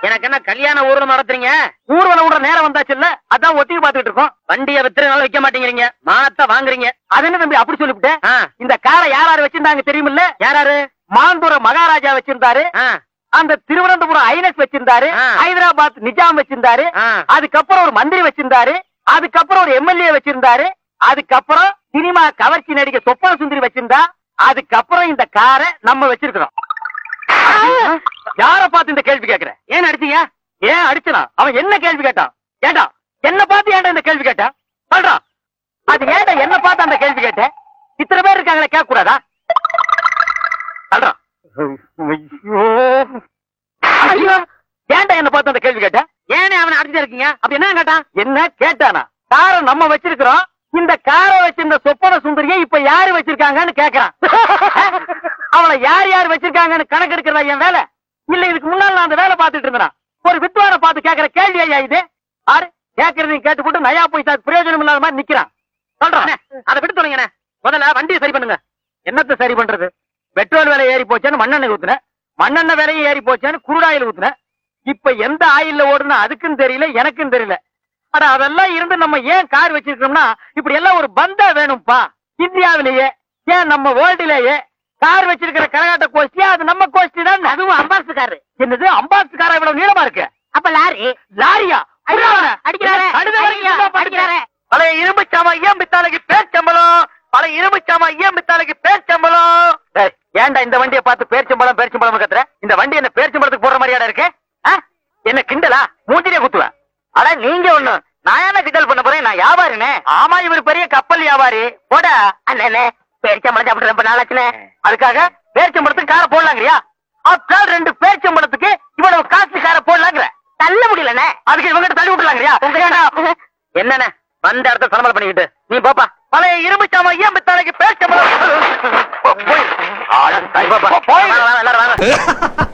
எனக்கு என்ன கல்யாண ஊர்வலம் நடத்துறீங்க ஊர்வலம் விடுற நேரம் வந்தாச்சு இல்ல அதான் ஒத்திகை பாத்துக்கிட்டு இருக்கோம் வண்டியை வித்துறதுனால வைக்க மாட்டேங்கிறீங்க மானத்தை வாங்குறீங்க அது என்ன தம்பி அப்படி சொல்லிவிட்டேன் ஆ, இந்த காரை யார் யார் வச்சிருந்தாங்க தெரியுமில்ல யாராரு மாந்தூர மகாராஜா வச்சிருந்தாரு ஆ, அந்த திருவனந்தபுரம் ஐனஸ் வச்சிருந்தாரு ஆ. ஹைதராபாத் நிஜாம் வச்சிருந்தாரு ஆ. அதுக்கப்புறம் ஒரு மந்திரி வச்சிருந்தாரு அதுக்கப்புறம் ஒரு எம்எல்ஏ வச்சிருந்தாரு அதுக்கப்புறம் சினிமா கவர்ச்சி நடிகை சொப்பன சுந்தரி வச்சிருந்தா அதுக்கப்புறம் இந்த காரை நம்ம வச்சிருக்கிறோம் யார பார்த்து இந்த கேள்வி கேக்குற ஏன் அடிச்சீங்க ஏன் அடிச்சனா அவன் என்ன கேள்வி கேட்டான் ஏண்டா என்ன பார்த்து ஏன்டா இந்த கேள்வி கேட்டா சொல்றான் அது ஏன்டா என்ன பார்த்து அந்த கேள்வி கேட்ட இத்தனை பேர் இருக்காங்களே கேட்க கூடாதா சொல்றான் ஐயோ ஏன்டா என்ன பார்த்து அந்த கேள்வி கேட்ட ஏனே அவனை அடிச்சு இருக்கீங்க அப்படி என்ன கேட்டான் என்ன கேட்டானா காரை நம்ம வச்சிருக்கிறோம் இந்த காரை வச்சிருந்த சொப்பன சுந்தரியை இப்ப யாரு வச்சிருக்காங்கன்னு கேக்குறான் அவளை யார் யார் வச்சிருக்காங்கன்னு கணக்கு எடுக்கிறதா என் வேலை இல்ல இதுக்கு முன்னால நான் அந்த வேலை பார்த்துட்டு இருந்தேன் ஒரு வித்வான பார்த்து கேக்குற கேள்வி ஐயா இது ஆறு கேக்குறதையும் கேட்டுப்பட்டு நயா போய் பிரயோஜனம் இல்லாத மாதிரி நிக்கிறான் சொல்றான் அண்ணே, அதை விட்டு தொலைங்கண்ணே முதல்ல வண்டியை சரி பண்ணுங்க என்னத்த சரி பண்றது பெட்ரோல் விலை ஏறி போச்சேன்னு மண்ணெண்ணெய் ஊத்துனேன் மண்ணெண்ணெய் விலையும் ஏறி போச்சேன்னு குருடாயில் ஊத்துனேன் இப்ப எந்த ஆயில்ல ஓடுனா அதுக்கும் தெரியல எனக்கும் தெரியல அட அதெல்லாம் இருந்து நம்ம ஏன் கார் வச்சிருக்கோம்னா இப்படி எல்லாம் ஒரு பந்தா வேணும்பா இந்தியாவிலேயே ஏன் நம்ம வேர்ல்டுலேயே கார் வச்சிருக்கிற கரகாட்ட கோஷ்டி அது நம்ம கோஷ்டி தான் அதுவும் அம்பாசு காரு என்னது அம்பாசு காரா இவ்வளவு நீளமா இருக்கு அப்ப லாரி லாரியா அடிக்கிறாரே, அடிக்கிறாரே, கழுதை வரைக்கும் அடிக்கிறாரே, சும்மா அடிக்கிறாரே. பழைய இரும்பு சாமா ஏன் பித்தாளைக்கு பேர் சம்பளம் பழைய இரும்பு சாமா ஏன் பித்தாளைக்கு பேர் சம்பளம் டேய், ஏன்டா இந்த வண்டியை பார்த்து பேர்ச்சம்பளம் பேர்ச்சம்பளம் கத்துற இந்த வண்டி என்ன பேர்ச்சம்பளத்துக்கு போற மாதிரியாடா இருக்கு ஆ? என்ன கிண்டலா மூஞ்சிலே குத்துவேன் அட நீங்க ஒண்ணு நான் என்ன கிண்டல் பண்ண போறேன் நான் வியாபாரினே ஆமா இவர் பெரிய கப்பல் வியாபாரி போடா அண்ணே பேர்ச்சம்பளம் சாப்பிட்டு ரொம்ப நாளாச்சுனே அதுக்காக பேர்ச்சம்பளத்துக்கு காரை போடலாங்கறியா அப்பால் ரெண்டு பேர்ச்சம்பளத்துக்கு இவ்வளவு காசு காரை போடலாங்கிற தள்ள முடியலண்ணே அதுக்கு இவங்கிட்ட தள்ளி விட்டுலாங்கறியா என்னண்ணே வந்த இடத்துல சலமல் பண்ணிக்கிட்டு நீ போப்பா பழைய இரும்பு சாமா ஏன் பித்தாளைக்கு பேர்ச்சம்பளம் போய் எல்லாரும் வாங்க